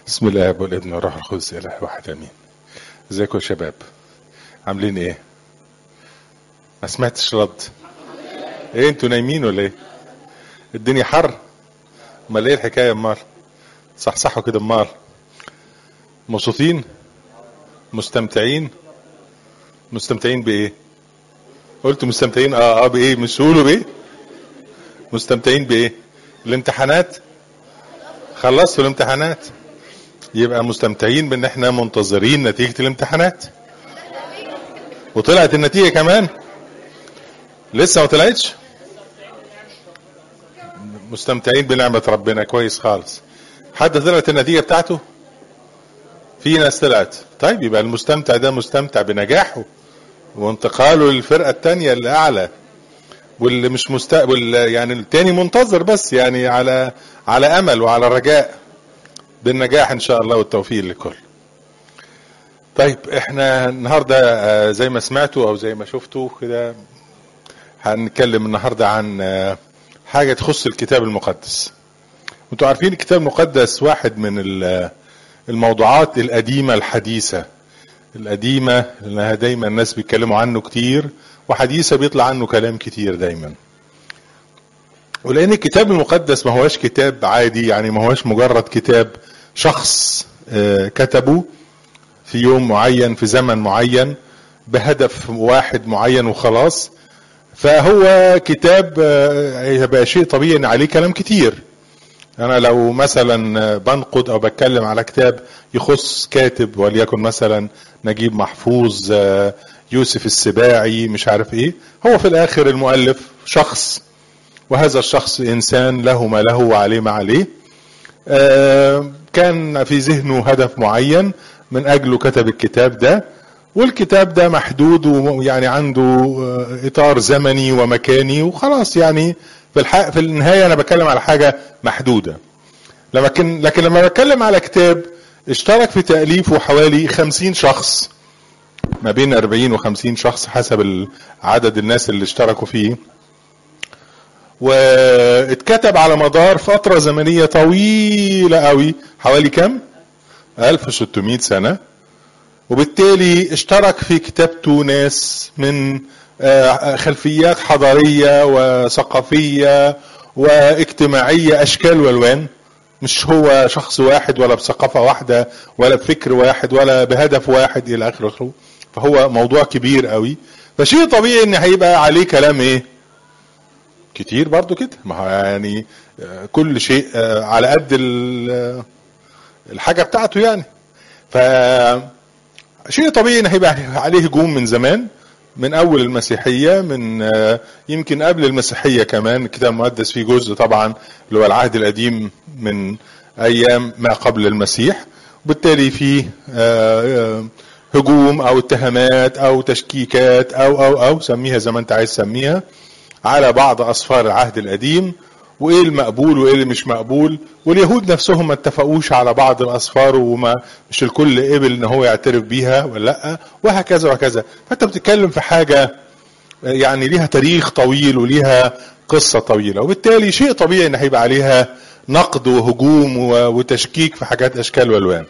بسم الله والابن والروح القدس اله واحد امين ازيكم يا شباب عاملين ايه ما سمعتش رد ايه انتوا نايمين ولا ايه الدنيا حر امال ايه الحكايه امال صحصحوا كده امال مبسوطين مستمتعين مستمتعين بايه قلت مستمتعين اه اه بايه مش تقولوا بايه مستمتعين بايه الامتحانات خلصتوا الامتحانات يبقى مستمتعين بان احنا منتظرين نتيجة الامتحانات وطلعت النتيجة كمان لسه ما طلعتش مستمتعين بنعمة ربنا كويس خالص حد طلعت النتيجة بتاعته في ناس طلعت طيب يبقى المستمتع ده مستمتع بنجاحه وانتقاله للفرقة التانية اللي أعلى واللي مش مستقبل يعني التاني منتظر بس يعني على على أمل وعلى رجاء بالنجاح إن شاء الله والتوفيق للكل طيب احنا النهارده زي ما سمعتوا او زي ما شفتوا كده هنتكلم النهارده عن حاجه تخص الكتاب المقدس انتوا عارفين الكتاب المقدس واحد من الموضوعات القديمه الحديثه القديمه لانها دايما الناس بيتكلموا عنه كتير وحديثه بيطلع عنه كلام كتير دايما ولان الكتاب المقدس ما هوش كتاب عادي يعني ما هوش مجرد كتاب شخص كتبه في يوم معين في زمن معين بهدف واحد معين وخلاص فهو كتاب هيبقى شيء طبيعي ان عليه كلام كتير انا لو مثلا بنقد او بتكلم على كتاب يخص كاتب وليكن مثلا نجيب محفوظ يوسف السباعي مش عارف ايه هو في الاخر المؤلف شخص وهذا الشخص انسان له ما له وعليه ما عليه كان في ذهنه هدف معين من اجله كتب الكتاب ده والكتاب ده محدود ويعني عنده اطار زمني ومكاني وخلاص يعني في الحق في النهايه انا بتكلم على حاجه محدوده لكن لكن لما بتكلم على كتاب اشترك في تاليفه حوالي خمسين شخص ما بين 40 و50 شخص حسب عدد الناس اللي اشتركوا فيه واتكتب على مدار فترة زمنية طويلة قوي حوالي كم 1600 سنة وبالتالي اشترك في كتابته ناس من خلفيات حضارية وثقافية واجتماعية أشكال والوان مش هو شخص واحد ولا بثقافة واحدة ولا بفكر واحد ولا بهدف واحد إلى آخره فهو موضوع كبير قوي فشيء طبيعي ان هيبقى عليه كلام ايه كتير برضو كده ما هو يعني كل شيء على قد الحاجة بتاعته يعني ف شيء طبيعي ان هيبقى عليه هجوم من زمان من اول المسيحية من يمكن قبل المسيحية كمان الكتاب المقدس فيه جزء طبعا اللي هو العهد القديم من ايام ما قبل المسيح وبالتالي فيه هجوم او اتهامات او تشكيكات او او او سميها زي ما انت عايز تسميها على بعض اسفار العهد القديم وايه المقبول وايه اللي مش مقبول واليهود نفسهم ما اتفقوش على بعض الاسفار وما مش الكل قبل ان هو يعترف بيها ولا لا وهكذا وهكذا فانت بتتكلم في حاجه يعني ليها تاريخ طويل وليها قصه طويله وبالتالي شيء طبيعي ان هيبقى عليها نقد وهجوم وتشكيك في حاجات اشكال والوان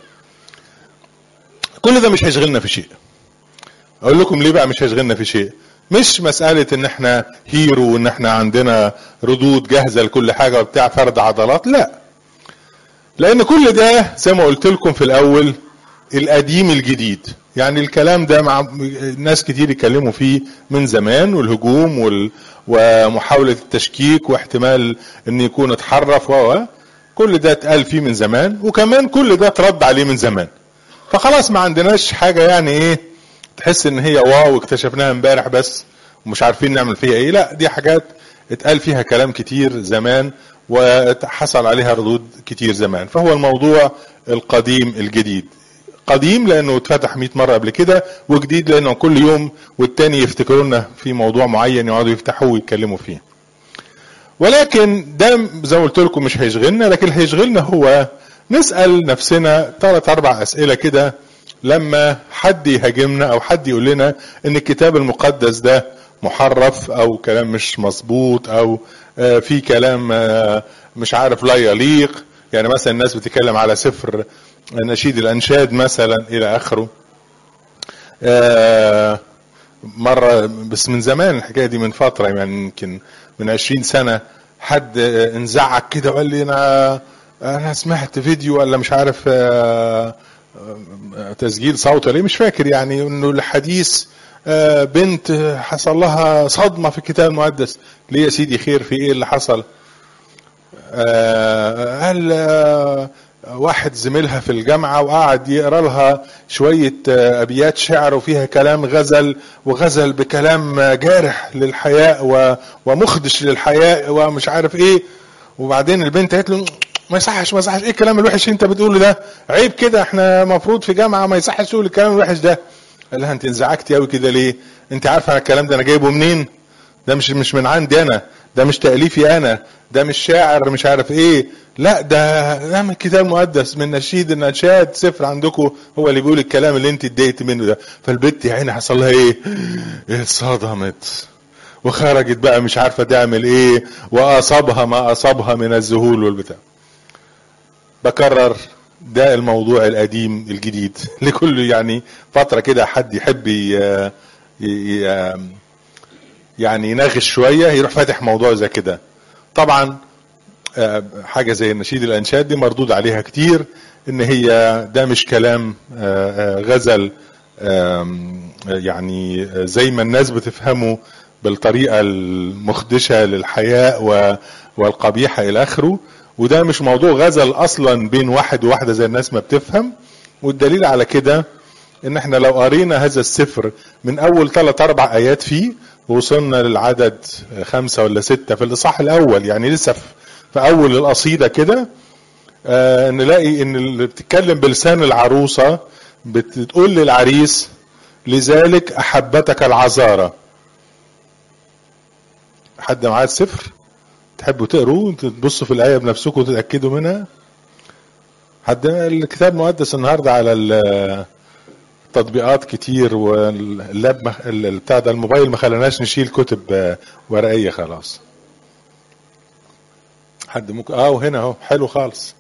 كل ده مش هيشغلنا في شيء اقول لكم ليه بقى مش هيشغلنا في شيء مش مسألة ان احنا هيرو وان احنا عندنا ردود جاهزة لكل حاجة وبتاع فرد عضلات لا لان كل ده زي ما قلت لكم في الاول القديم الجديد يعني الكلام ده مع ناس كتير يتكلموا فيه من زمان والهجوم وال... ومحاولة التشكيك واحتمال ان يكون اتحرف و كل ده اتقال فيه من زمان وكمان كل ده اترد عليه من زمان فخلاص ما عندناش حاجة يعني ايه تحس ان هي واو اكتشفناها امبارح بس ومش عارفين نعمل فيها ايه لا دي حاجات اتقال فيها كلام كتير زمان وحصل عليها ردود كتير زمان فهو الموضوع القديم الجديد قديم لانه اتفتح 100 مره قبل كده وجديد لانه كل يوم والتاني يفتكرونا في موضوع معين يقعدوا يفتحوه ويتكلموا فيه ولكن ده زي ما قلت لكم مش هيشغلنا لكن اللي هيشغلنا هو نسال نفسنا ثلاث اربع اسئله كده لما حد يهاجمنا او حد يقول لنا ان الكتاب المقدس ده محرف او كلام مش مظبوط او في كلام مش عارف لا يليق يعني مثلا الناس بتتكلم على سفر نشيد الانشاد مثلا الى اخره آه مرة بس من زمان الحكاية دي من فترة يعني يمكن من عشرين سنة حد انزعج كده وقال لي انا انا سمعت فيديو ولا مش عارف تسجيل صوت ولا مش فاكر يعني انه الحديث بنت حصل لها صدمة في الكتاب المقدس ليه يا سيدي خير في ايه اللي حصل قال واحد زميلها في الجامعة وقعد يقرا لها شوية أبيات شعر وفيها كلام غزل وغزل بكلام جارح للحياء ومخدش للحياء ومش عارف إيه وبعدين البنت قالت له ما يصحش ما يصحش ايه الكلام الوحش اللي انت بتقوله ده عيب كده احنا المفروض في جامعه ما يصحش تقول الكلام الوحش ده قال لها انت انزعجتي قوي كده ليه انت عارفه انا الكلام ده انا جايبه منين ده مش مش من عندي انا ده مش تاليفي انا ده مش شاعر مش عارف ايه لا ده ده من كتاب مقدس من نشيد النشاد سفر عندكم هو اللي بيقول الكلام اللي انت اتضايقت منه ده فالبت يا عيني حصل لها ايه اتصدمت وخرجت بقى مش عارفه تعمل ايه واصابها ما اصابها من الذهول والبتاع بكرر ده الموضوع القديم الجديد لكل يعني فتره كده حد يحب ي... ي... يعني يناغش شويه يروح فاتح موضوع زي كده طبعا حاجه زي النشيد الانشاد دي مردود عليها كتير ان هي ده مش كلام غزل يعني زي ما الناس بتفهمه بالطريقه المخدشه للحياء والقبيحه الى اخره وده مش موضوع غزل اصلا بين واحد وواحده زي الناس ما بتفهم والدليل على كده ان احنا لو قرينا هذا السفر من اول ثلاث اربع ايات فيه وصلنا للعدد خمسة ولا ستة في الإصحاح الأول يعني لسه في أول القصيدة كده آه نلاقي إن اللي بتتكلم بلسان العروسة بتقول للعريس لذلك أحبتك العذارة حد معاه السفر تحبوا تقروا تبصوا في الآية بنفسكم وتتأكدوا منها حد الكتاب مقدس النهارده على تطبيقات كتير واللاب مخ... بتاع ده الموبايل ما خلاناش نشيل كتب ورقيه خلاص حد ممكن اه وهنا اهو حلو خالص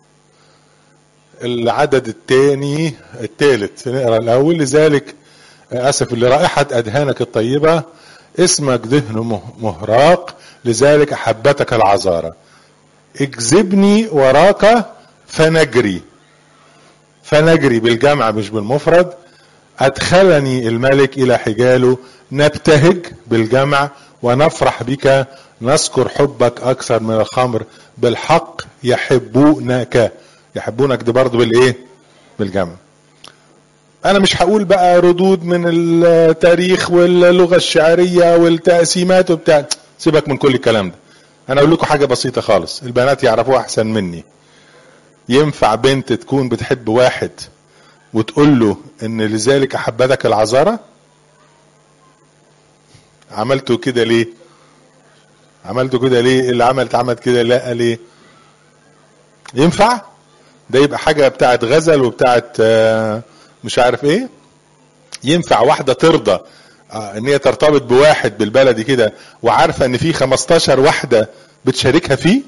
العدد الثاني الثالث نقرا الاول لذلك اسف لرائحه ادهانك الطيبه اسمك دهن مهراق لذلك احبتك العذاره اجذبني وراك فنجري فنجري بالجمع مش بالمفرد أدخلني الملك إلى حجاله نبتهج بالجمع ونفرح بك نذكر حبك أكثر من الخمر بالحق يحبونك يحبونك دي برضه بالإيه؟ بالجمع أنا مش هقول بقى ردود من التاريخ واللغة الشعرية والتقسيمات وبتاع سيبك من كل الكلام ده أنا أقول لكم حاجة بسيطة خالص البنات يعرفوها أحسن مني ينفع بنت تكون بتحب واحد وتقول له ان لذلك احبتك العذارة عملته كده ليه عملته كده ليه اللي عملت عملت كده لا ليه ينفع ده يبقى حاجة بتاعت غزل وبتاعت مش عارف ايه ينفع واحدة ترضى ان هي ترتبط بواحد بالبلدي كده وعارفة ان في 15 واحدة بتشاركها فيه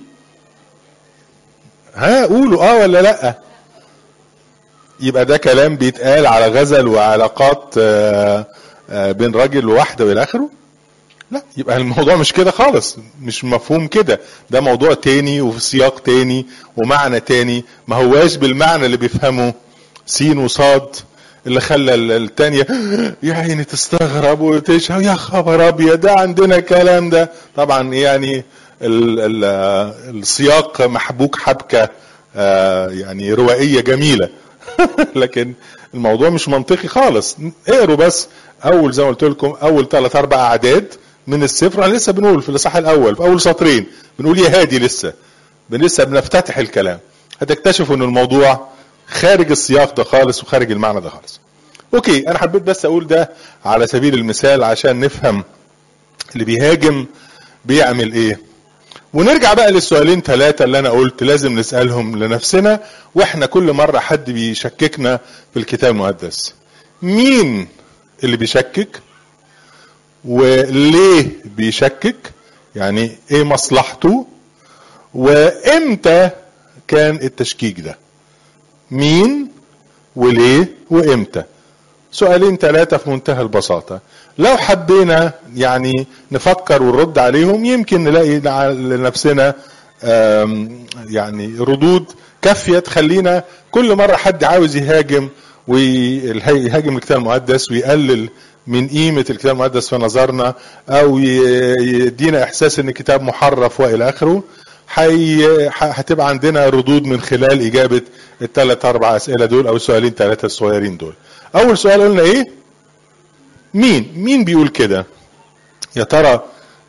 ها قولوا اه ولا لا يبقى ده كلام بيتقال على غزل وعلاقات بين راجل وواحدة والى اخره لا يبقى الموضوع مش كده خالص مش مفهوم كده ده موضوع تاني وفي سياق تاني ومعنى تاني ما هواش بالمعنى اللي بيفهمه سين وصاد اللي خلى التانية يا عيني تستغرب وتشهى يا خبر ابيض ده عندنا كلام ده طبعا يعني ال ال السياق محبوك حبكة يعني روائية جميلة لكن الموضوع مش منطقي خالص اقروا بس اول زي ما قلت لكم اول ثلاث اربع اعداد من السفر انا لسه بنقول في الاصحاح الاول في اول سطرين بنقول يا هادي لسه لسه بنفتتح الكلام هتكتشفوا ان الموضوع خارج السياق ده خالص وخارج المعنى ده خالص اوكي انا حبيت بس اقول ده على سبيل المثال عشان نفهم اللي بيهاجم بيعمل ايه ونرجع بقى للسؤالين ثلاثة اللي أنا قلت لازم نسألهم لنفسنا وإحنا كل مرة حد بيشككنا في الكتاب المقدس. مين اللي بيشكك؟ وليه بيشكك؟ يعني إيه مصلحته؟ وإمتى كان التشكيك ده مين وليه وامتى سؤالين ثلاثة في منتهى البساطة لو حبينا يعني نفكر ونرد عليهم يمكن نلاقي لنفسنا يعني ردود كافية تخلينا كل مرة حد عاوز يهاجم ويهاجم الكتاب المقدس ويقلل من قيمة الكتاب المقدس في نظرنا أو يدينا إحساس إن الكتاب محرف وإلى آخره حي... هتبقى عندنا ردود من خلال إجابة الثلاث أربع أسئلة دول أو السؤالين ثلاثة الصغيرين دول. أول سؤال قلنا إيه؟ مين؟ مين بيقول كده؟ يا ترى آآ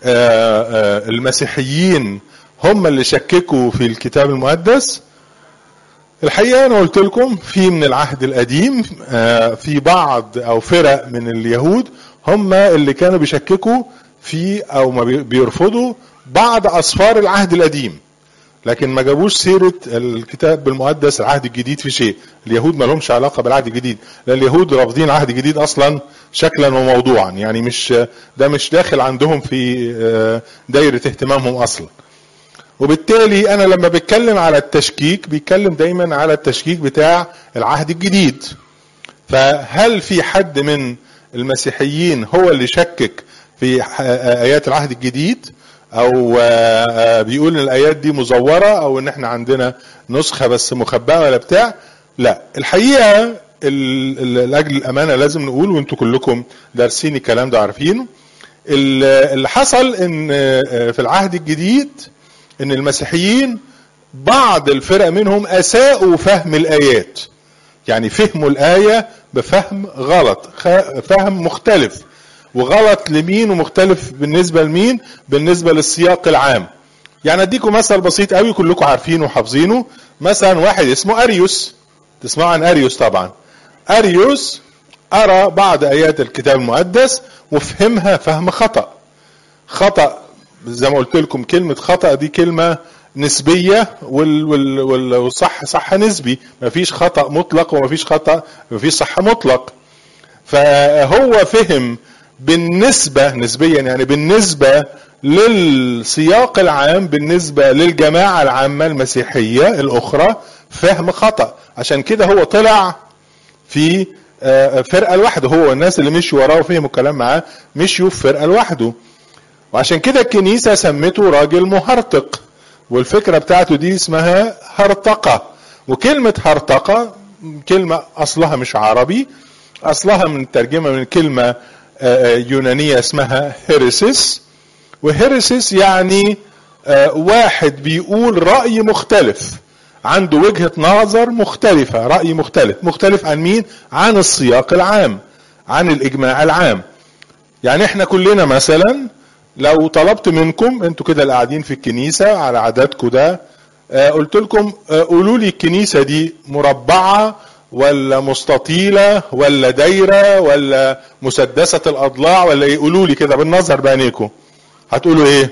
آآ المسيحيين هم اللي شككوا في الكتاب المقدس؟ الحقيقة أنا قلت لكم في من العهد القديم في بعض أو فرق من اليهود هم اللي كانوا بيشككوا في أو ما بيرفضوا بعض أسفار العهد القديم لكن ما جابوش سيرة الكتاب المقدس العهد الجديد في شيء اليهود ما لهمش علاقة بالعهد الجديد لأن اليهود رافضين العهد الجديد أصلا شكلا وموضوعا يعني مش ده مش داخل عندهم في دايرة اهتمامهم أصلا وبالتالي انا لما بتكلم على التشكيك بيتكلم دايما على التشكيك بتاع العهد الجديد فهل في حد من المسيحيين هو اللي شكك في ايات العهد الجديد او بيقول ان الايات دي مزوره او ان احنا عندنا نسخه بس مخبأه ولا بتاع لا الحقيقه لاجل الامانه لازم نقول وانتم كلكم دارسين الكلام ده عارفينه اللي حصل ان في العهد الجديد ان المسيحيين بعض الفرق منهم اساءوا فهم الايات يعني فهموا الايه بفهم غلط فهم مختلف وغلط لمين ومختلف بالنسبه لمين بالنسبه للسياق العام يعني اديكم مثل بسيط قوي كلكم عارفينه وحافظينه مثلا واحد اسمه اريوس تسمعوا عن اريوس طبعا اريوس ارى بعض ايات الكتاب المقدس وفهمها فهم خطا خطا زي ما قلت لكم كلمة خطأ دي كلمة نسبية والصح صح نسبي مفيش خطأ مطلق ومفيش خطأ مفيش صح مطلق فهو فهم بالنسبة نسبيا يعني بالنسبة للسياق العام بالنسبة للجماعة العامة المسيحية الأخرى فهم خطأ عشان كده هو طلع في فرقة لوحده هو الناس اللي مشوا وراه وفهموا الكلام معاه مشيوا في فرقة لوحده وعشان كده الكنيسة سمته راجل مهرطق والفكرة بتاعته دي اسمها هرطقة وكلمة هرطقة كلمة أصلها مش عربي أصلها من ترجمة من كلمة يونانية اسمها هيرسيس وهيرسيس يعني واحد بيقول رأي مختلف عنده وجهة نظر مختلفة رأي مختلف مختلف عن مين؟ عن السياق العام عن الإجماع العام يعني احنا كلنا مثلا لو طلبت منكم انتوا كده اللي قاعدين في الكنيسة على عددكم ده آه قلت لكم آه قولوا لي الكنيسة دي مربعة ولا مستطيلة ولا دايرة ولا مسدسة الأضلاع ولا ايه قولوا لي كده بالنظر بعينيكم هتقولوا ايه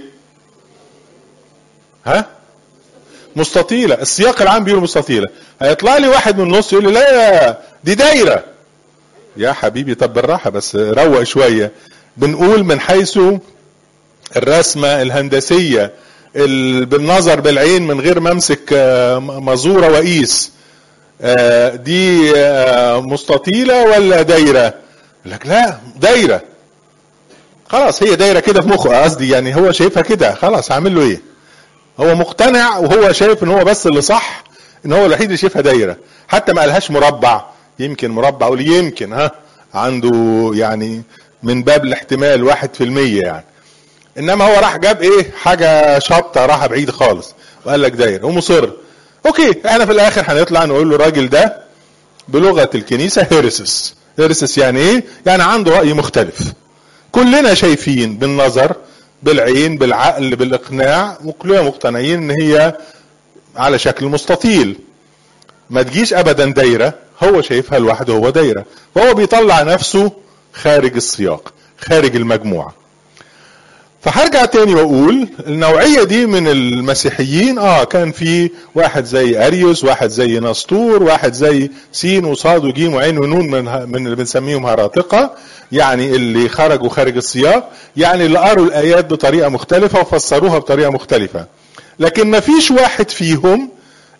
ها مستطيلة السياق العام بيقول مستطيلة هيطلع لي واحد من النص يقول لي لا دي دايرة يا حبيبي طب بالراحة بس روق شوية بنقول من حيث الرسمة الهندسية بالنظر بالعين من غير ما امسك مزورة وقيس دي مستطيلة ولا دايرة لك لا دايرة خلاص هي دايرة كده في مخه قصدي يعني هو شايفها كده خلاص هعمل له ايه هو مقتنع وهو شايف ان هو بس اللي صح ان هو الوحيد اللي شايفها دايرة حتى ما قالهاش مربع يمكن مربع قول يمكن ها عنده يعني من باب الاحتمال واحد في المية يعني انما هو راح جاب ايه حاجه شطه راح بعيد خالص وقال لك داير ومصر اوكي احنا في الاخر هنطلع نقول له الراجل ده بلغه الكنيسه هيرسس هيرسس يعني ايه يعني عنده راي مختلف كلنا شايفين بالنظر بالعين بالعقل بالاقناع وكلنا مقتنعين ان هي على شكل مستطيل ما تجيش ابدا دايره هو شايفها لوحده هو دايره فهو بيطلع نفسه خارج السياق خارج المجموعه فهرجع تاني واقول النوعيه دي من المسيحيين اه كان في واحد زي اريوس واحد زي نسطور واحد زي سين وصاد وجيم وعين ونون من من اللي بنسميهم هراطقه يعني اللي خرجوا خارج السياق يعني اللي قروا الايات بطريقه مختلفه وفسروها بطريقه مختلفه لكن ما فيش واحد فيهم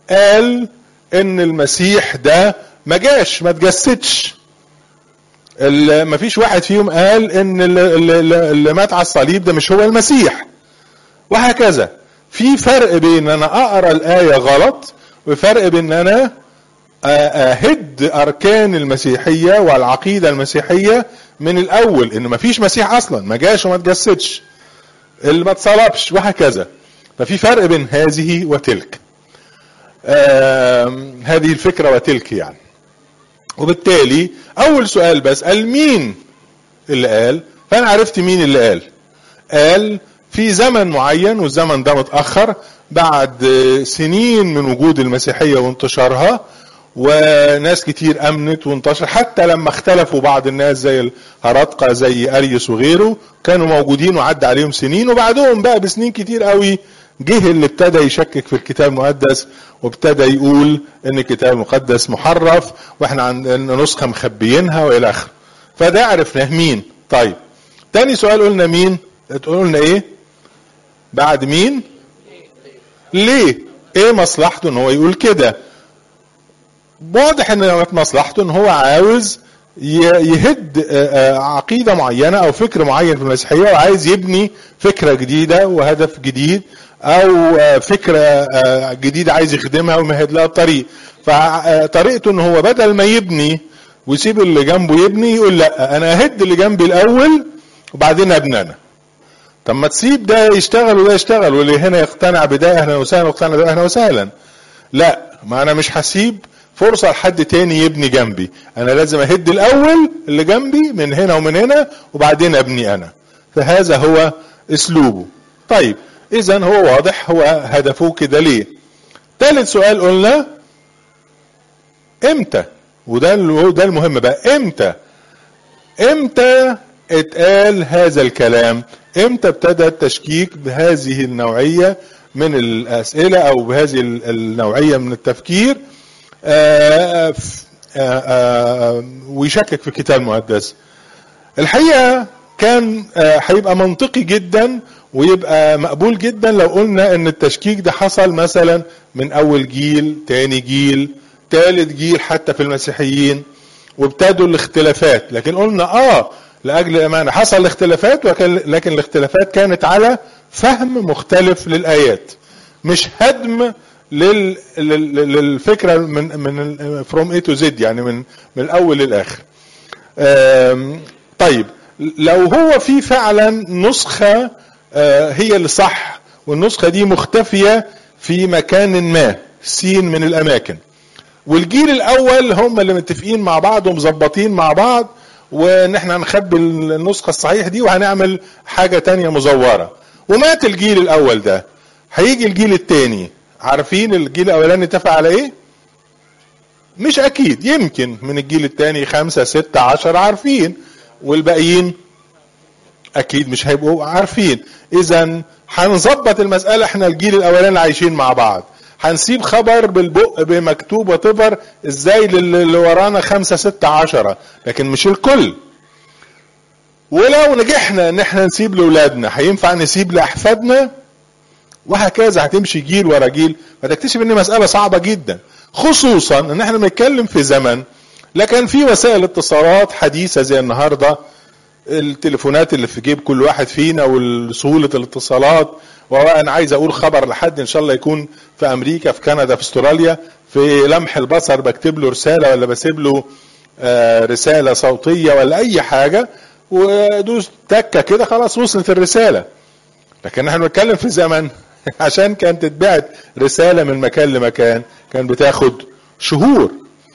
قال ان المسيح ده ما جاش ما تجسدش ما فيش واحد فيهم قال ان اللي, اللي, اللي مات على الصليب ده مش هو المسيح وهكذا في فرق بين ان انا اقرا الايه غلط وفرق بين ان انا اهد اركان المسيحيه والعقيده المسيحيه من الاول ان ما فيش مسيح اصلا ما جاش وما تجسدش اللي ما اتصلبش وهكذا ففي فرق بين هذه وتلك هذه الفكره وتلك يعني وبالتالي اول سؤال بسال مين اللي قال فانا عرفت مين اللي قال قال في زمن معين والزمن ده متاخر بعد سنين من وجود المسيحيه وانتشارها وناس كتير امنت وانتشر حتى لما اختلفوا بعض الناس زي الهرطقه زي اريوس وغيره كانوا موجودين وعدى عليهم سنين وبعدهم بقى بسنين كتير قوي جه اللي ابتدى يشكك في الكتاب المقدس وابتدى يقول ان الكتاب المقدس محرف واحنا عندنا نسخه مخبيينها والى اخره فده عرفناه مين طيب تاني سؤال قلنا مين قلنا ايه بعد مين ليه ايه مصلحته ان هو يقول كده واضح ان كانت مصلحته ان هو عاوز يهد عقيدة معينة او فكر معين في المسيحية وعايز يبني فكرة جديدة وهدف جديد او فكرة جديدة عايز يخدمها ويمهد لها الطريق فطريقته ان هو بدل ما يبني ويسيب اللي جنبه يبني يقول لا انا اهد اللي جنبي الاول وبعدين ابني انا طب ما تسيب ده يشتغل وده يشتغل واللي هنا يقتنع بده اهلا وسهلا ويقتنع بده اهلا وسهلا لا ما انا مش هسيب فرصة لحد تاني يبني جنبي انا لازم اهد الاول اللي جنبي من هنا ومن هنا وبعدين ابني انا فهذا هو اسلوبه طيب اذا هو واضح هو هدفه كده ليه ثالث سؤال قلنا امتى وده ده المهم بقى امتى امتى اتقال هذا الكلام امتى ابتدى التشكيك بهذه النوعية من الاسئلة او بهذه النوعية من التفكير آآ آآ ويشكك في الكتاب المقدس الحقيقة كان هيبقى منطقي جدا ويبقى مقبول جدا لو قلنا ان التشكيك ده حصل مثلا من اول جيل تاني جيل تالت جيل حتى في المسيحيين وابتدوا الاختلافات لكن قلنا اه لاجل الامانه حصل الاختلافات لكن الاختلافات كانت على فهم مختلف للايات مش هدم لل... للفكره من من فروم اي تو زد يعني من من الاول للاخر. طيب لو هو في فعلا نسخه هي اللي صح والنسخه دي مختفيه في مكان ما سين من الاماكن. والجيل الاول هم اللي متفقين مع بعض ومظبطين مع بعض وان احنا هنخبي النسخه الصحيح دي وهنعمل حاجه تانية مزوره. ومات الجيل الاول ده. هيجي الجيل التاني عارفين الجيل الاولاني اتفق على ايه مش اكيد يمكن من الجيل الثاني خمسة ستة عشر عارفين والباقيين اكيد مش هيبقوا عارفين اذا هنظبط المسألة احنا الجيل الاولاني عايشين مع بعض هنسيب خبر بالبق بمكتوب وتفر ازاي اللي ورانا خمسة ستة عشرة لكن مش الكل ولو نجحنا ان احنا نسيب لاولادنا هينفع نسيب لاحفادنا وهكذا هتمشي جيل ورا جيل فتكتشف ان مسألة صعبة جدا خصوصا ان احنا بنتكلم في زمن لا كان في وسائل اتصالات حديثة زي النهاردة التليفونات اللي في جيب كل واحد فينا وسهولة الاتصالات وانا عايز اقول خبر لحد ان شاء الله يكون في امريكا في كندا في استراليا في لمح البصر بكتب له رسالة ولا بسيب له رسالة صوتية ولا اي حاجة ودوس تكة كده خلاص وصلت الرسالة لكن احنا بنتكلم في زمن عشان كانت تتبعت رسالة من مكان لمكان كان بتاخد شهور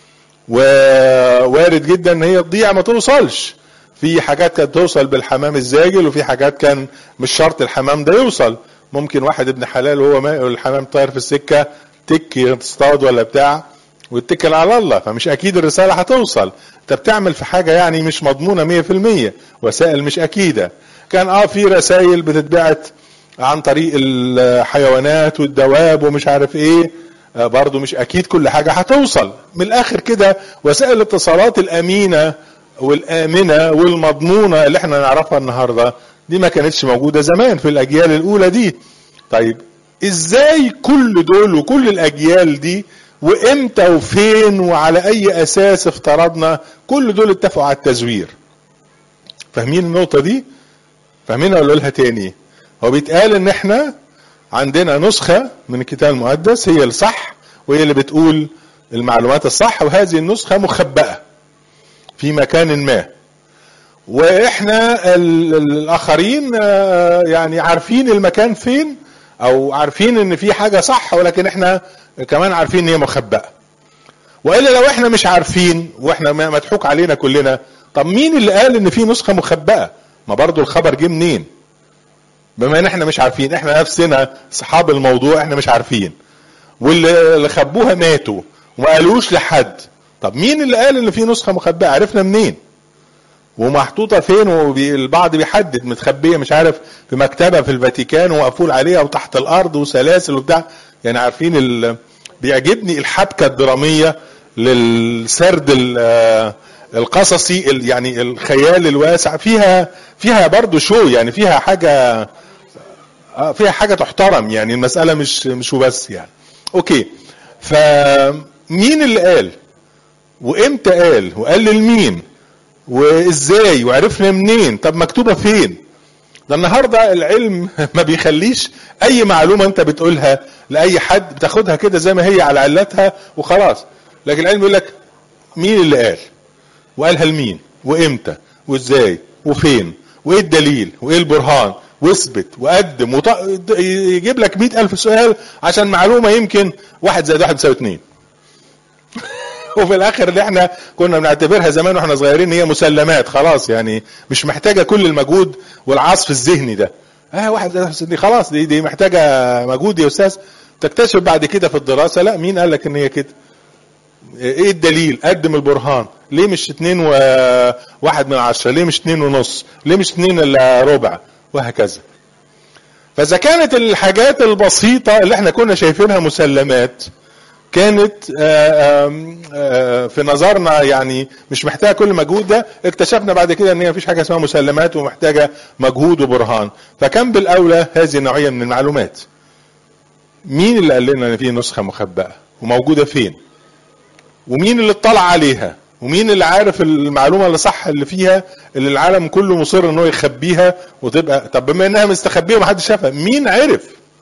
ووارد جدا ان هي تضيع ما توصلش في حاجات كانت توصل بالحمام الزاجل وفي حاجات كان مش شرط الحمام ده يوصل ممكن واحد ابن حلال وهو ما الحمام طاير في السكة تك تصطاد ولا بتاع واتكل على الله فمش اكيد الرسالة هتوصل انت بتعمل في حاجة يعني مش مضمونة مية في المية وسائل مش اكيدة كان اه في رسائل بتتبعت عن طريق الحيوانات والدواب ومش عارف ايه برضو مش اكيد كل حاجة هتوصل من الاخر كده وسائل الاتصالات الامينة والامنة والمضمونة اللي احنا نعرفها النهاردة دي ما كانتش موجودة زمان في الاجيال الاولى دي طيب ازاي كل دول وكل الاجيال دي وامتى وفين وعلى اي اساس افترضنا كل دول اتفقوا على التزوير فاهمين النقطة دي فاهمين اقول لها تاني هو بيتقال ان احنا عندنا نسخة من الكتاب المقدس هي الصح وهي اللي بتقول المعلومات الصح وهذه النسخة مخبأة في مكان ما واحنا الاخرين يعني عارفين المكان فين او عارفين ان في حاجة صح ولكن احنا كمان عارفين ان هي مخبأة والا لو احنا مش عارفين واحنا مضحوك علينا كلنا طب مين اللي قال ان في نسخة مخبأة ما برضو الخبر جه منين بما ان احنا مش عارفين احنا نفسنا اصحاب الموضوع احنا مش عارفين واللي خبوها ماتوا وما قالوش لحد طب مين اللي قال ان في نسخة مخبأة عرفنا منين ومحطوطة فين والبعض بيحدد متخبية مش عارف في مكتبة في الفاتيكان ومقفول عليها وتحت الأرض وسلاسل وبتاع يعني عارفين ال... بيعجبني الحبكة الدرامية للسرد القصصي يعني الخيال الواسع فيها فيها برضه شو يعني فيها حاجة فيها حاجة تحترم يعني المسألة مش مش وبس يعني اوكي فمين اللي قال وامتى قال وقال لمين وازاي وعرفنا منين طب مكتوبه فين ده النهارده العلم ما بيخليش اي معلومه انت بتقولها لاي حد بتاخدها كده زي ما هي على علتها وخلاص لكن العلم يقول لك مين اللي قال وقالها لمين وامتى وازاي وفين وايه الدليل وايه البرهان واثبت وقدم وط... يجيب لك مئة ألف سؤال عشان معلومة يمكن واحد زائد واحد يساوي اتنين وفي الاخر اللي احنا كنا بنعتبرها زمان واحنا صغيرين هي مسلمات خلاص يعني مش محتاجه كل المجهود والعصف الذهني ده اه واحد زائد خلاص دي دي محتاجه مجهود يا استاذ تكتشف بعد كده في الدراسه لا مين قال لك ان هي كده ايه الدليل قدم البرهان ليه مش اتنين وواحد من عشرة ليه مش اتنين ونص ليه مش اتنين الا ربع وهكذا فاذا كانت الحاجات البسيطة اللي احنا كنا شايفينها مسلمات كانت آآ آآ في نظرنا يعني مش محتاجه كل مجهود ده اكتشفنا بعد كده ان هي مفيش حاجه اسمها مسلمات ومحتاجه مجهود وبرهان فكان بالاولى هذه النوعيه من المعلومات مين اللي قال لنا ان في نسخه مخبأه وموجوده فين ومين اللي اطلع عليها ومين اللي عارف المعلومه اللي صح اللي فيها اللي العالم كله مصر ان هو يخبيها وتبقى طب بما انها مستخبيه ومحدش شافها مين عرف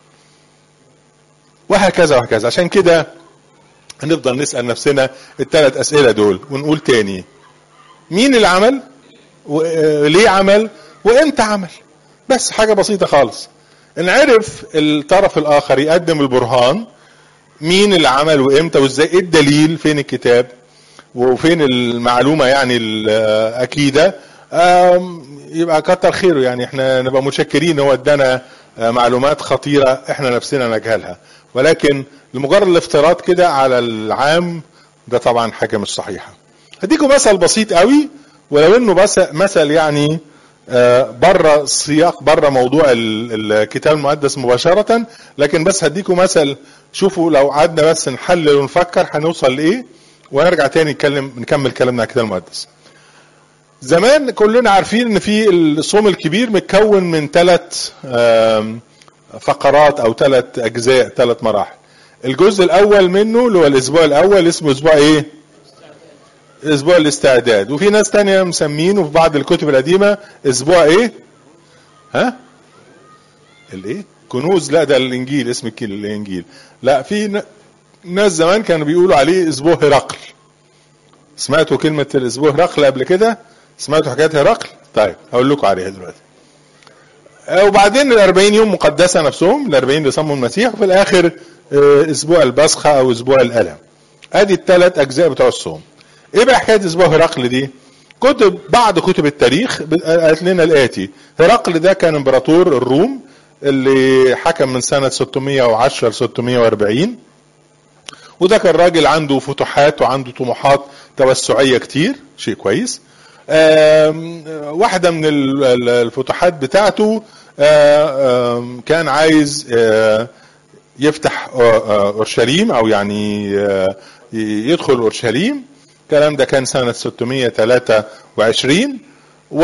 وهكذا وهكذا عشان كده هنفضل نسأل نفسنا الثلاث أسئلة دول ونقول تاني مين اللي عمل وليه عمل وامتى عمل بس حاجة بسيطة خالص ان عرف الطرف الاخر يقدم البرهان مين اللي عمل وامتى وازاي ايه الدليل فين الكتاب وفين المعلومة يعني الأكيدة يبقى كتر خيره يعني احنا نبقى متشكرين هو ادانا معلومات خطيرة احنا نفسنا نجهلها ولكن لمجرد الافتراض كده على العام ده طبعا حاجة مش صحيحة هديكم مثل بسيط قوي ولو انه بس مثل يعني بره السياق بره موضوع الكتاب المقدس مباشرة لكن بس هديكم مثل شوفوا لو قعدنا بس نحلل ونفكر هنوصل لايه ونرجع تاني نتكلم نكمل كلامنا عن الكتاب المقدس زمان كلنا عارفين ان في الصوم الكبير متكون من ثلاث فقرات او ثلاث اجزاء ثلاث مراحل الجزء الاول منه اللي هو الاسبوع الاول اسمه اسبوع ايه اسبوع الاستعداد وفي ناس تانية مسمينه في بعض الكتب القديمة اسبوع ايه ها الايه كنوز لا ده الانجيل اسم الانجيل لا في ناس زمان كانوا بيقولوا عليه اسبوع هرقل سمعتوا كلمة الاسبوع هرقل قبل كده سمعتوا حكاية هرقل طيب هقول لكم عليها دلوقتي وبعدين ال 40 يوم مقدسة نفسهم ال 40 اللي صموا المسيح وفي الآخر أسبوع البسخة أو أسبوع الألم. أدي الثلاث أجزاء بتوع الصوم. إيه بقى حكاية أسبوع هرقل دي؟ كتب بعض كتب التاريخ قالت لنا الآتي: هرقل ده كان إمبراطور الروم اللي حكم من سنة 610 ل 640 وده كان راجل عنده فتوحات وعنده طموحات توسعية كتير شيء كويس واحدة من الفتوحات بتاعته كان عايز يفتح اورشليم او يعني يدخل اورشليم الكلام ده كان سنة 623 و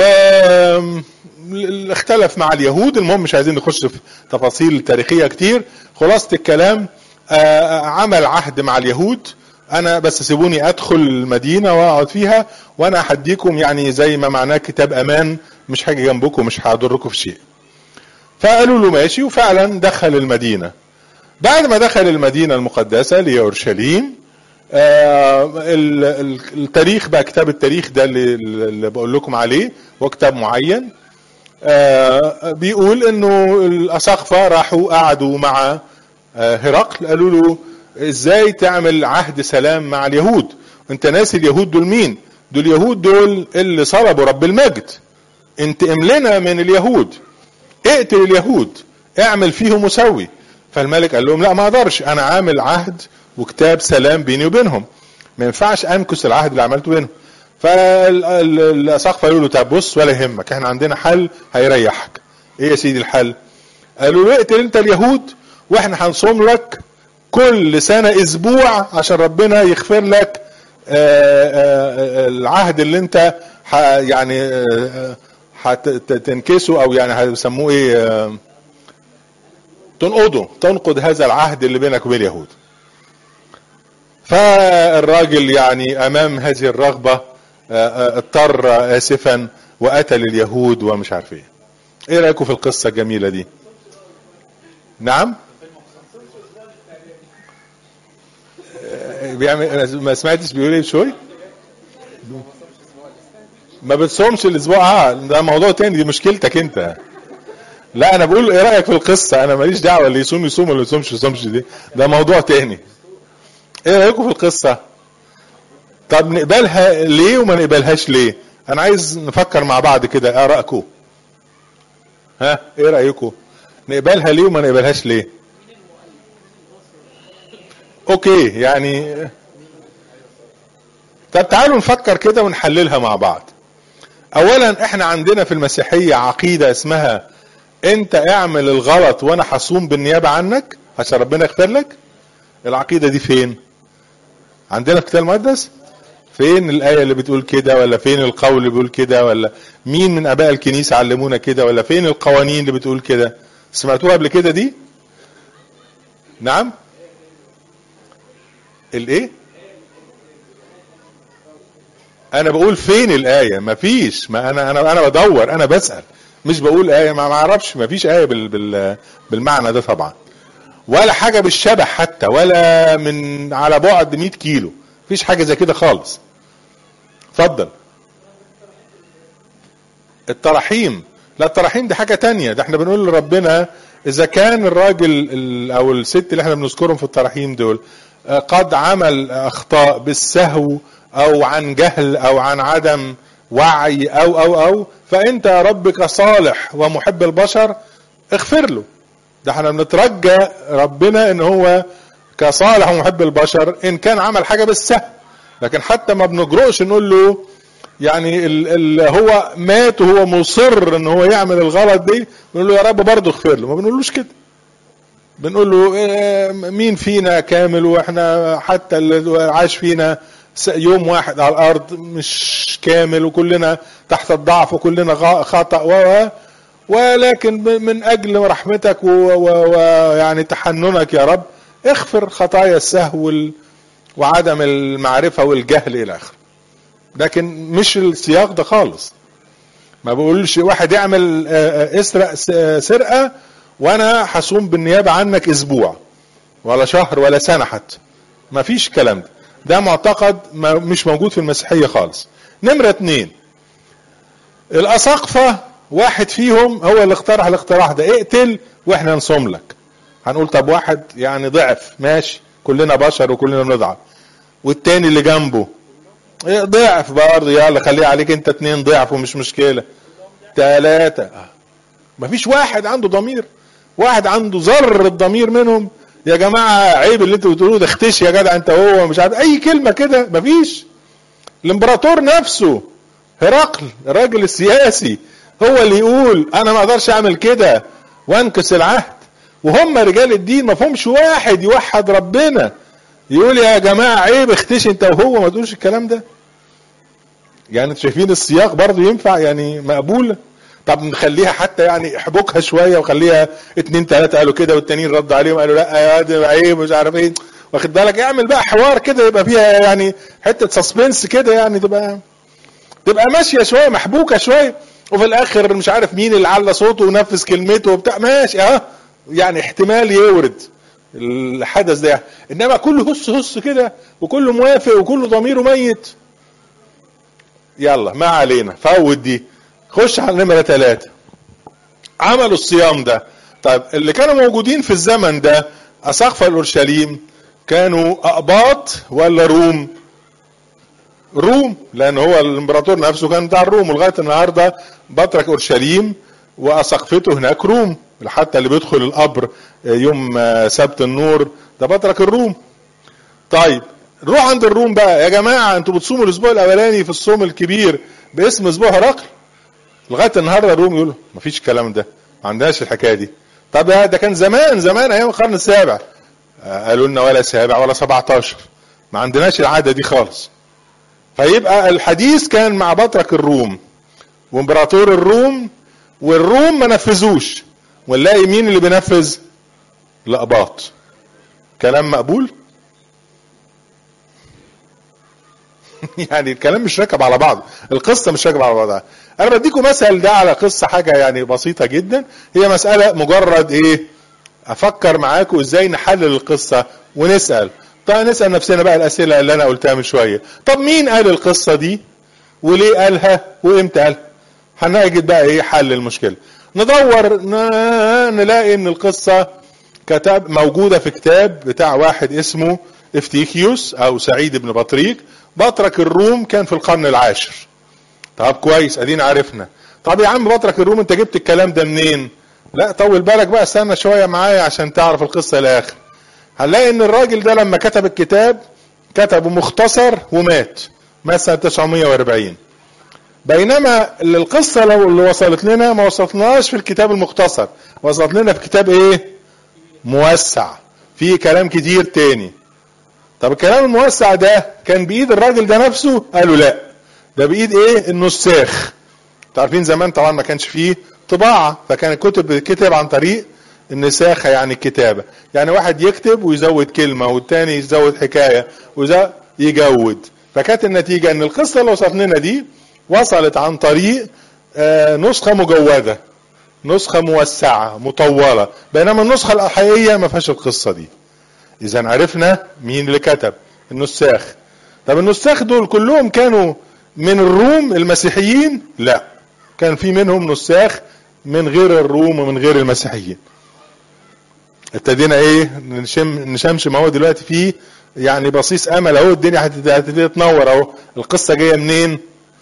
اختلف مع اليهود المهم مش عايزين نخش في تفاصيل تاريخيه كتير خلاصه الكلام آه، عمل عهد مع اليهود انا بس سيبوني ادخل المدينه واقعد فيها وانا هديكم يعني زي ما معناه كتاب امان مش هاجي جنبكم مش هضركم في شيء فقالوا له ماشي وفعلا دخل المدينه بعد ما دخل المدينه المقدسه ليورشليم آه ال- ال- التاريخ بقى كتاب التاريخ ده اللي, اللي بقول لكم عليه هو كتاب معين آه بيقول انه الاساقفه راحوا قعدوا مع آه هرقل قالوا له ازاي تعمل عهد سلام مع اليهود انت ناسي اليهود دول مين دول اليهود دول اللي صلبوا رب المجد انتقم لنا من اليهود اقتل اليهود اعمل فيهم مسوي فالملك قال لهم لا ما اقدرش انا عامل عهد وكتاب سلام بيني وبينهم ما ينفعش انكس العهد اللي عملته بينهم فالاساقفه قالوا له طب بص ولا يهمك احنا عندنا حل هيريحك ايه يا سيدي الحل قالوا له اقتل انت اليهود واحنا هنصوم لك كل سنه اسبوع عشان ربنا يغفر لك آه، آه، آه، العهد اللي انت ح- يعني آه، هتنكسه او يعني هيسموه ايه آه، تنقضه تنقض هذا العهد اللي بينك وبين اليهود فالراجل يعني امام هذه الرغبه آه، آه، اضطر اسفا وقتل اليهود ومش عارف ايه ايه رايكم في القصه الجميله دي نعم آه، بيعمل ما سمعتش بيقول ايه شوي ما بتصومش الاسبوع اه ده موضوع تاني دي مشكلتك انت لا انا بقول ايه رايك في القصه انا ماليش دعوه اللي يصوم يصوم واللي يصومش يصومش دي ده موضوع تاني ايه رايكم في القصه طب نقبلها ليه وما نقبلهاش ليه انا عايز نفكر مع بعض كده ايه رايكم ها ايه رايكم نقبلها ليه وما نقبلهاش ليه اوكي يعني طب تعالوا نفكر كده ونحللها مع بعض اولا احنا عندنا في المسيحيه عقيده اسمها انت اعمل الغلط وانا هصوم بالنيابه عنك عشان ربنا يغفر لك العقيده دي فين عندنا في الكتاب المقدس فين الايه اللي بتقول كده ولا فين القول اللي بيقول كده ولا مين من اباء الكنيسه علمونا كده ولا فين القوانين اللي بتقول كده سمعتوها قبل كده دي نعم الايه انا بقول فين الايه مفيش ما انا انا انا بدور انا بسال مش بقول ايه ما ما اعرفش مفيش ايه بال بال بالمعنى ده طبعا ولا حاجه بالشبه حتى ولا من على بعد 100 كيلو مفيش حاجه زي كده خالص اتفضل التراحيم لا التراحيم دي حاجه تانية ده احنا بنقول لربنا اذا كان الراجل ال- او الست اللي احنا بنذكرهم في التراحيم دول آه، قد عمل اخطاء بالسهو او عن جهل او عن عدم وعي او او او فانت يا رب كصالح ومحب البشر اغفر له ده احنا بنترجى ربنا ان هو كصالح ومحب البشر ان كان عمل حاجه بالسهو لكن حتى ما بنجرؤش نقول له يعني ال ال هو مات وهو مصر ان هو يعمل الغلط دي بنقول له يا رب برضه اغفر له ما بنقولوش كده بنقول له إيه، مين فينا كامل واحنا حتى اللي عاش فينا س- يوم واحد على الارض مش كامل وكلنا تحت الضعف وكلنا غا- خطأ و و- ولكن ب- من اجل رحمتك ويعني تحننك يا رب اغفر خطايا السهو وال- وعدم المعرفة والجهل الى اخره لكن مش السياق ده خالص ما بقولش واحد يعمل آه، آه، اسرق س- سرقة وانا هصوم بالنيابة عنك اسبوع ولا شهر ولا سنة حتى ما فيش الكلام ده ده معتقد ما مش موجود في المسيحية خالص نمرة اتنين الأساقفة واحد فيهم هو اللي اقترح الاقتراح ده اقتل واحنا نصوم لك هنقول طب واحد يعني ضعف ماشي كلنا بشر وكلنا بنضعف والتاني اللي جنبه إيه ضعف برضه يلا خليه عليك انت اتنين ضعف ومش مشكلة تلاتة مفيش واحد عنده ضمير واحد عنده ذرة ضمير منهم يا جماعة عيب اللي انتوا بتقولوه ده اختشي يا جدع انت هو مش عارف اي كلمة كده مفيش الامبراطور نفسه هرقل الراجل السياسي هو اللي يقول انا ما اقدرش اعمل كده وانكس العهد وهم رجال الدين ما فهمش واحد يوحد ربنا يقول يا جماعة عيب اختشي انت وهو ما تقولش الكلام ده يعني انتوا شايفين السياق برضه ينفع يعني مقبول طب نخليها حتى يعني احبكها شويه وخليها اتنين تلاته قالوا كده والتانيين ردوا عليهم قالوا لا يا ده عيب مش عارف ايه واخد بالك اعمل بقى حوار كده يبقى فيها يعني حته سسبنس كده يعني تبقى تبقى ماشيه شويه محبوكه شويه وفي الاخر مش عارف مين اللي على صوته ونفذ كلمته وبتاع ماشي اه يعني احتمال يورد الحدث ده انما كله هس هس كده وكله موافق وكله ضميره ميت يلا ما علينا فوت دي خش على نمرة ثلاثة عملوا الصيام ده طيب اللي كانوا موجودين في الزمن ده أساقفة الأورشليم كانوا أقباط ولا روم روم لأن هو الإمبراطور نفسه كان بتاع الروم ولغاية النهاردة بطرك أورشليم وأسقفته هناك روم حتى اللي بيدخل القبر يوم سبت النور ده بطرك الروم طيب نروح عند الروم بقى يا جماعة انتوا بتصوموا الأسبوع الأولاني في الصوم الكبير باسم أسبوع هرقل لغايه النهارده الروم يقولوا مفيش الكلام ده ما عندناش الحكايه دي طب ده كان زمان زمان ايام القرن السابع آه قالوا لنا ولا سابع ولا 17 ما عندناش العاده دي خالص فيبقى الحديث كان مع بطرك الروم وامبراطور الروم والروم ما نفذوش ونلاقي مين اللي بينفذ الأقباط كلام مقبول يعني الكلام مش راكب على بعض القصه مش راكبه على بعضها انا بديكم مثل ده على قصه حاجه يعني بسيطه جدا هي مساله مجرد ايه افكر معاكم ازاي نحلل القصه ونسال طيب نسال نفسنا بقى الاسئله اللي انا قلتها من شويه طب مين قال القصه دي وليه قالها وامتى قالها هنجد بقى ايه حل المشكله ندور نلاقي ان القصه كتاب موجوده في كتاب بتاع واحد اسمه افتيكيوس او سعيد بن بطريق بطرك الروم كان في القرن العاشر طب كويس ادينا عرفنا طب يا عم بطرك الروم انت جبت الكلام ده منين لا طول بالك بقى استنى شويه معايا عشان تعرف القصه الاخر هنلاقي ان الراجل ده لما كتب الكتاب كتبه مختصر ومات مات سنه 940 بينما القصه لو اللي وصلت لنا ما وصلتناش في الكتاب المختصر وصلت لنا في كتاب ايه موسع فيه كلام كتير تاني طب الكلام الموسع ده كان بايد الراجل ده نفسه قالوا لا ده بايد ايه النساخ عارفين زمان طبعا ما كانش فيه طباعه فكان الكتب بتتكتب عن طريق النساخه يعني الكتابه يعني واحد يكتب ويزود كلمه والتاني يزود حكايه ويزود يجود فكانت النتيجه ان القصه اللي وصلت لنا دي وصلت عن طريق آه نسخه مجوده نسخه موسعه مطوله بينما النسخه الحقيقيه ما فيهاش القصه دي اذا عرفنا مين اللي كتب النساخ طب النساخ دول كلهم كانوا من الروم المسيحيين لا كان في منهم نساخ من غير الروم ومن غير المسيحيين ابتدينا ايه نشم نشمشم اهو دلوقتي في يعني بصيص امل اهو الدنيا هتبتدي تنور اهو القصه جايه منين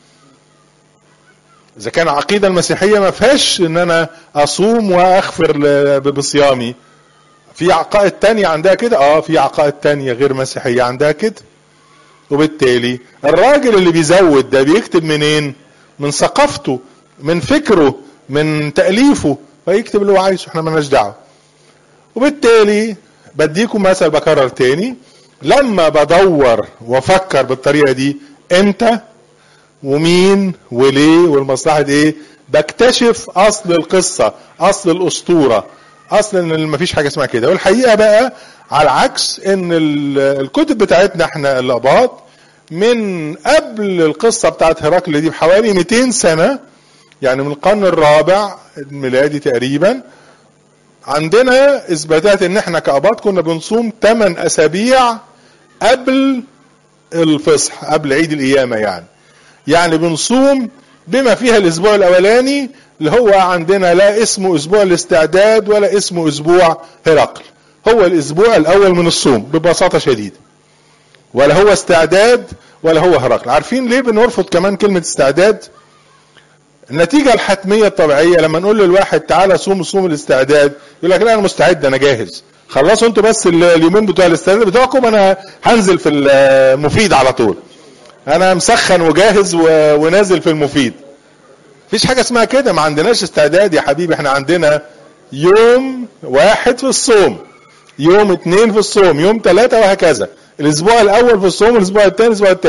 اذا كان العقيده المسيحيه ما فيهاش ان انا اصوم واغفر بصيامي في عقائد تانية عندها كده اه في عقائد تانية غير مسيحية عندها كده وبالتالي الراجل اللي بيزود ده بيكتب منين من ثقافته من فكره من تأليفه فيكتب اللي هو عايزه احنا مالناش دعوه وبالتالي بديكم مثل بكرر تاني لما بدور وافكر بالطريقه دي امتى ومين وليه والمصلحه ايه بكتشف اصل القصه اصل الاسطوره اصلا ان مفيش حاجه اسمها كده والحقيقه بقى على العكس ان الكتب بتاعتنا احنا الاباط من قبل القصه بتاعت هرقل دي بحوالي 200 سنه يعني من القرن الرابع الميلادي تقريبا عندنا اثباتات ان احنا كاباط كنا بنصوم 8 اسابيع قبل الفصح قبل عيد القيامه يعني يعني بنصوم بما فيها الاسبوع الاولاني اللي هو عندنا لا اسمه اسبوع الاستعداد ولا اسمه اسبوع هرقل هو الاسبوع الاول من الصوم ببساطه شديده ولا هو استعداد ولا هو هرقل عارفين ليه بنرفض كمان كلمه استعداد النتيجة الحتمية الطبيعية لما نقول للواحد تعالى صوم صوم الاستعداد يقول لك لا انا مستعد انا جاهز خلصوا انتوا بس اليومين بتوع الاستعداد بتوعكم انا هنزل في المفيد على طول انا مسخن وجاهز ونازل في المفيد مفيش حاجة اسمها كده ما عندناش استعداد يا حبيبي احنا عندنا يوم واحد في الصوم يوم اتنين في الصوم يوم ثلاثة وهكذا الاسبوع الاول في الصوم الاسبوع الثاني الاسبوع الثالث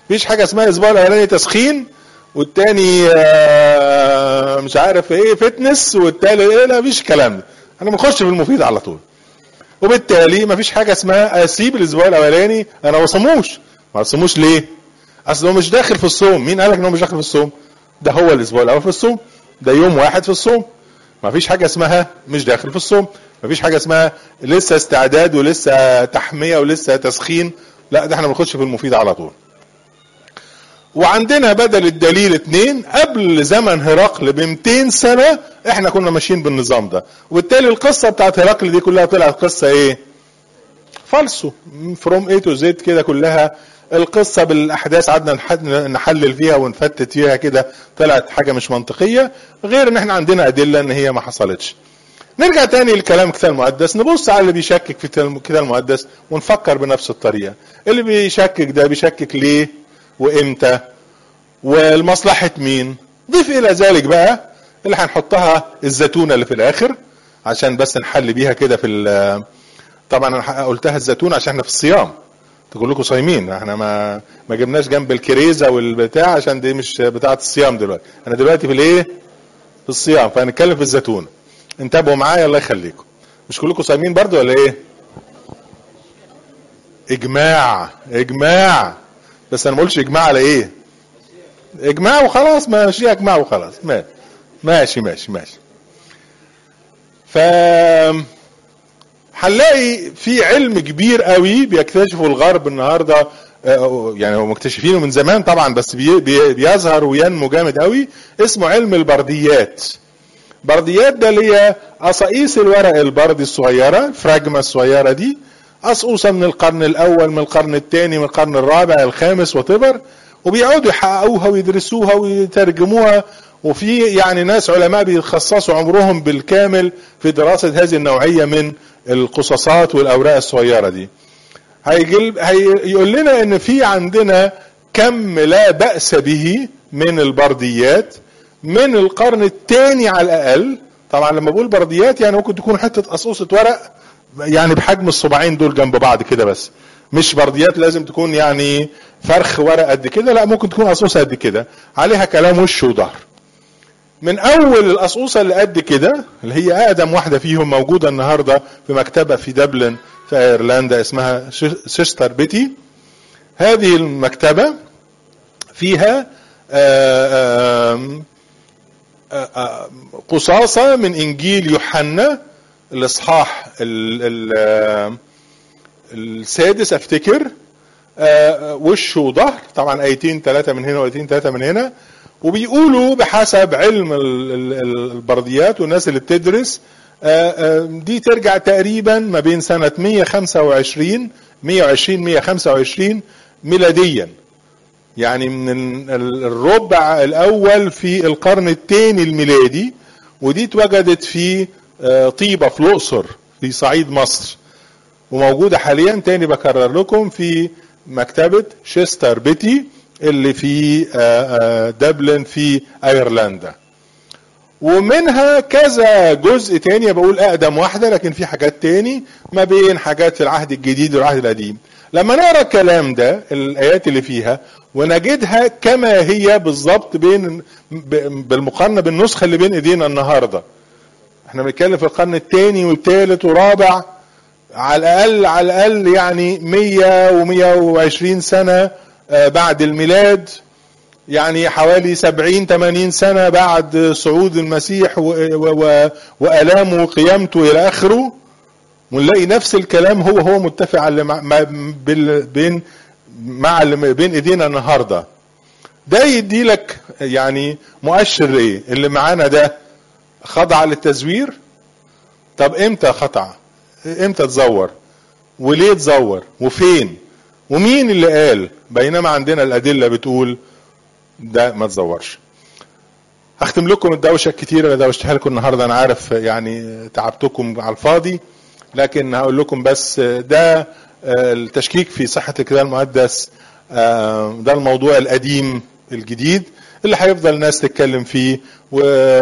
مفيش حاجه اسمها الاسبوع الاولاني تسخين والتاني آه، مش عارف ايه فتنس والتالت ايه لا مفيش الكلام ده انا بنخش في المفيد على طول وبالتالي مفيش حاجه اسمها اسيب الاسبوع الاولاني انا ما بصوموش ما بصوموش ليه؟ اصل هو مش داخل في الصوم مين قالك ان هو مش داخل في الصوم؟ ده هو الاسبوع الاول في الصوم ده يوم واحد في الصوم ما فيش حاجه اسمها مش داخل في الصوم ما فيش حاجه اسمها لسه استعداد ولسه تحميه ولسه تسخين لا ده احنا بنخش في المفيد على طول وعندنا بدل الدليل اتنين قبل زمن هرقل ب 200 سنه احنا كنا ماشيين بالنظام ده وبالتالي القصه بتاعت هرقل دي كلها طلعت قصه ايه؟ فالسو فروم اي تو زد كده كلها القصه بالاحداث قعدنا نح- نحلل فيها ونفتت فيها كده طلعت حاجه مش منطقيه غير ان احنا عندنا ادله ان هي ما حصلتش. نرجع تاني لكلام الكتاب المقدس نبص على اللي بيشكك في الكتاب المقدس ونفكر بنفس الطريقه. اللي بيشكك ده بيشكك ليه وامتى ولمصلحه مين؟ ضيف الى ذلك بقى اللي هنحطها الزيتونه اللي في الاخر عشان بس نحل بيها كده في ال- طبعا انا قلتها الزيتون عشان احنا في الصيام تقول لكم صايمين احنا ما ما جبناش جنب الكريزه والبتاع عشان دي مش بتاعه الصيام دلوقتي انا دلوقتي في الايه في الصيام فهنتكلم في الزيتون انتبهوا معايا الله يخليكم مش كلكم صايمين برضو ولا ايه اجماع اجماع بس انا ما قلتش اجماع على ايه اجماع وخلاص ماشي اجماع وخلاص ماشي ماشي ماشي ماشي ف هنلاقي في علم كبير قوي بيكتشفه الغرب النهارده آه، يعني هم مكتشفينه من زمان طبعا بس بي- بي- بيظهر وينمو جامد قوي اسمه علم البرديات برديات ده اللي هي قصاقيس الورق البردي الصغيره الفراجمه الصغيره دي قصقوصه من القرن الاول من القرن الثاني من القرن الرابع الخامس وتبر وبيقعدوا يحققوها ويدرسوها ويترجموها وفي يعني ناس علماء بيخصصوا عمرهم بالكامل في دراسه هذه النوعيه من القصصات والاوراق الصغيره دي هيجل هيقول لنا ان في عندنا كم لا باس به من البرديات من القرن الثاني على الاقل طبعا لما بقول برديات يعني ممكن تكون حته قصوصه ورق يعني بحجم الصباعين دول جنب بعض كده بس مش برديات لازم تكون يعني فرخ ورق قد كده لا ممكن تكون قصوصه قد كده عليها كلام وش وظهر من اول القصوصه اللي قد كده اللي هي اقدم واحده فيهم موجوده النهارده في مكتبه في دبلن في ايرلندا اسمها سيستر بيتي هذه المكتبه فيها آه، آم، آه، آه، قصاصه من انجيل يوحنا الاصحاح ال- ال- آه، السادس افتكر آه، وش وظهر طبعا ايتين ثلاثه من هنا وايتين ثلاثه من هنا وبيقولوا بحسب علم ال- ال- ال- البرديات والناس اللي بتدرس آه، آه، دي ترجع تقريبا ما بين سنه 125 120 125 ميلاديا يعني من ال- الربع الاول في القرن الثاني الميلادي ودي اتوجدت في آه، طيبه في الاقصر في صعيد مصر وموجوده حاليا تاني بكرر لكم في مكتبه شيستر بيتي اللي في آه، آه، دبلن في ايرلندا ومنها كذا جزء تاني بقول اقدم واحده لكن في حاجات تاني ما بين حاجات في العهد الجديد والعهد القديم لما نقرا الكلام ده الايات اللي فيها ونجدها كما هي بالظبط بين ب- بالمقارنه بالنسخه اللي بين ايدينا النهارده احنا بنتكلم في القرن الثاني والثالث ورابع على الاقل على الاقل يعني 100 و120 سنه آه، بعد الميلاد يعني حوالي 70 80 سنه بعد صعود المسيح و- و- و- والامه وقيامته الى اخره ونلاقي نفس الكلام هو هو متفق على اللي مع مع- بال- بين مع اللي بين ايدينا النهارده ده يدي لك يعني مؤشر ايه اللي معانا ده خضع للتزوير طب امتى خضع امتى تزور وليه تزور وفين ومين اللي قال بينما عندنا الادله بتقول ده ما تزورش هختم لكم الدوشه الكتيره اللي دوشتها لكم النهارده انا عارف يعني تعبتكم على الفاضي لكن هقول لكم بس ده آه، التشكيك في صحه الكتاب المقدس آه، ده الموضوع القديم الجديد اللي هيفضل الناس تتكلم فيه و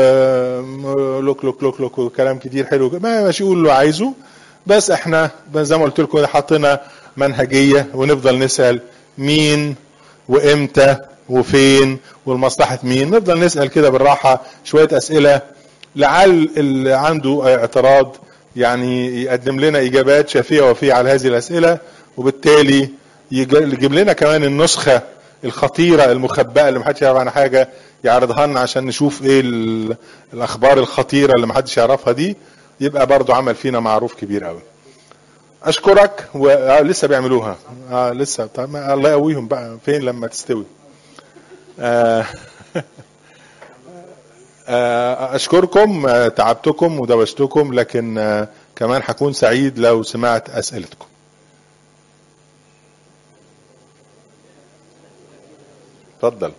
لوك لوك لوك لوك وكلام كتير حلو ما ماشي يقول اللي عايزه بس احنا زي ما قلت لكم حطينا منهجيه ونفضل نسال مين وامتى وفين والمصلحة مين نفضل نسأل كده بالراحة شوية أسئلة لعل اللي عنده اعتراض يعني يقدم لنا إجابات شافية وفية على هذه الأسئلة وبالتالي يجيب لنا كمان النسخة الخطيرة المخبأة اللي محدش يعرف عنها حاجة يعرضها لنا عشان نشوف ايه الأخبار الخطيرة اللي محدش يعرفها دي يبقى برضو عمل فينا معروف كبير قوي اشكرك ولسه بيعملوها آه لسه طيب الله يقويهم بقى فين لما تستوي آه آه اشكركم آه تعبتكم ودوشتكم لكن آه كمان هكون سعيد لو سمعت اسئلتكم اتفضل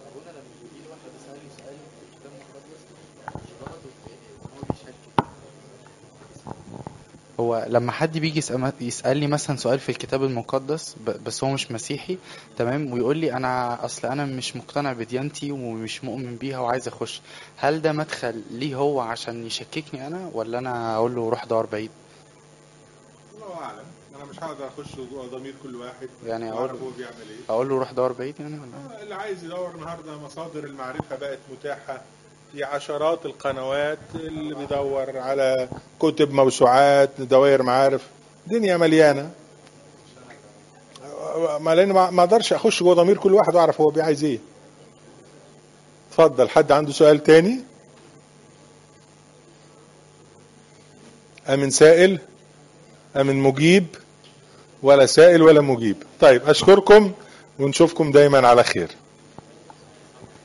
هو لما حد بيجي يسأل يسألني مثلا سؤال في الكتاب المقدس بس هو مش مسيحي تمام ويقول لي انا اصل انا مش مقتنع بديانتي ومش مؤمن بيها وعايز اخش هل ده مدخل ليه هو عشان يشككني انا ولا انا اقول له روح دور بعيد الله اعلم انا مش هقدر اخش جوه ضمير كل واحد يعني اقول هو بيعمل ايه اقول له روح دور بعيد يعني ولا اللي عايز يدور النهارده مصادر المعرفه بقت متاحه في عشرات القنوات اللي بيدور على كتب موسوعات دوائر معارف دنيا مليانه ما لان ما اقدرش اخش جوه ضمير كل واحد واعرف هو عايز ايه اتفضل حد عنده سؤال تاني امن سائل امن مجيب ولا سائل ولا مجيب طيب اشكركم ونشوفكم دايما على خير